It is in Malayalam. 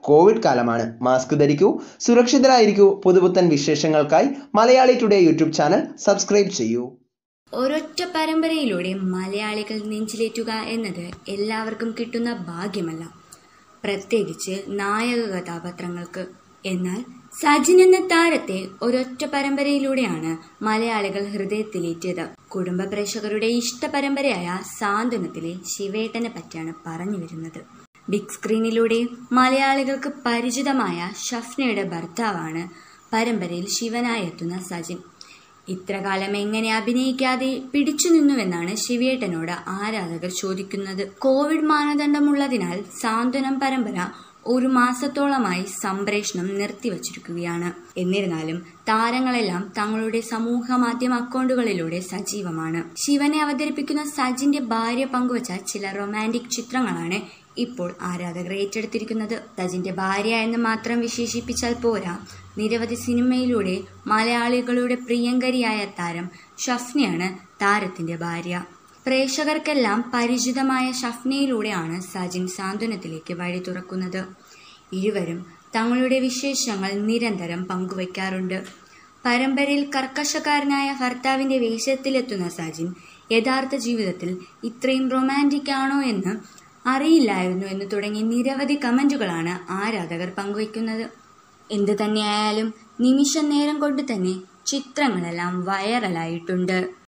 കോവിഡ് കാലമാണ് മാസ്ക് ധരിക്കൂ സുരക്ഷിതരായിരിക്കൂ പുതുപുത്തൻ വിശേഷങ്ങൾക്കായി Malayali today YouTube channel subscribe ചെയ്യൂ ഒരൊറ്റ പരമ്പരയിലൂടെ മലയാളികൾ നെഞ്ചിലേറ്റുക എന്നത് എല്ലാവർക്കും കിട്ടുന്ന ഭാഗ്യമല്ല പ്രത്യേകിച്ച് നായക കഥാപാത്രങ്ങൾക്ക് എന്നാൽ സജിൻ എന്ന താരത്തെ ഒരൊറ്റ പരമ്പരയിലൂടെയാണ് മലയാളികൾ ഹൃദയത്തിലേറ്റിയത് കുടുംബ പ്രേക്ഷകരുടെ ഇഷ്ട പരമ്പരയായ സാന്ത്വനത്തിലെ ശിവേട്ടനെ പറ്റിയാണ് പറഞ്ഞു വരുന്നത് ബിഗ് സ്ക്രീനിലൂടെ മലയാളികൾക്ക് പരിചിതമായ ഷഫ്നയുടെ ഭർത്താവാണ് പരമ്പരയിൽ ശിവനായി എത്തുന്ന സജിൻ ഇത്രകാലം എങ്ങനെ അഭിനയിക്കാതെ പിടിച്ചു നിന്നുവെന്നാണ് ശിവേട്ടനോട് ആരാധകർ ചോദിക്കുന്നത് കോവിഡ് മാനദണ്ഡമുള്ളതിനാൽ സാന്ത്വനം പരമ്പര ഒരു മാസത്തോളമായി സംപ്രേഷണം നിർത്തിവച്ചിരിക്കുകയാണ് എന്നിരുന്നാലും താരങ്ങളെല്ലാം തങ്ങളുടെ സമൂഹ മാധ്യമ അക്കൗണ്ടുകളിലൂടെ സജീവമാണ് ശിവനെ അവതരിപ്പിക്കുന്ന സജിന്റെ ഭാര്യ പങ്കുവച്ച ചില റൊമാൻറ്റിക് ചിത്രങ്ങളാണ് ഇപ്പോൾ ആരാധകർ ഏറ്റെടുത്തിരിക്കുന്നത് സജിന്റെ ഭാര്യ എന്ന് മാത്രം വിശേഷിപ്പിച്ചാൽ പോരാ നിരവധി സിനിമയിലൂടെ മലയാളികളുടെ പ്രിയങ്കരിയായ താരം ഷഫ്നയാണ് താരത്തിന്റെ ഭാര്യ പ്രേക്ഷകർക്കെല്ലാം പരിചിതമായ ഷഫ്നയിലൂടെയാണ് സജിൻ സാന്ത്വനത്തിലേക്ക് വഴി തുറക്കുന്നത് ഇരുവരും തങ്ങളുടെ വിശേഷങ്ങൾ നിരന്തരം പങ്കുവയ്ക്കാറുണ്ട് പരമ്പരയിൽ കർക്കശക്കാരനായ ഭർത്താവിന്റെ വേഷത്തിലെത്തുന്ന സജിൻ യഥാർത്ഥ ജീവിതത്തിൽ ഇത്രയും റൊമാൻറ്റിക് ആണോ എന്ന് അറിയില്ലായിരുന്നു എന്ന് തുടങ്ങി നിരവധി കമന്റുകളാണ് ആരാധകർ പങ്കുവയ്ക്കുന്നത് എന്തു തന്നെയായാലും നിമിഷ നേരം കൊണ്ട് തന്നെ ചിത്രങ്ങളെല്ലാം വൈറലായിട്ടുണ്ട്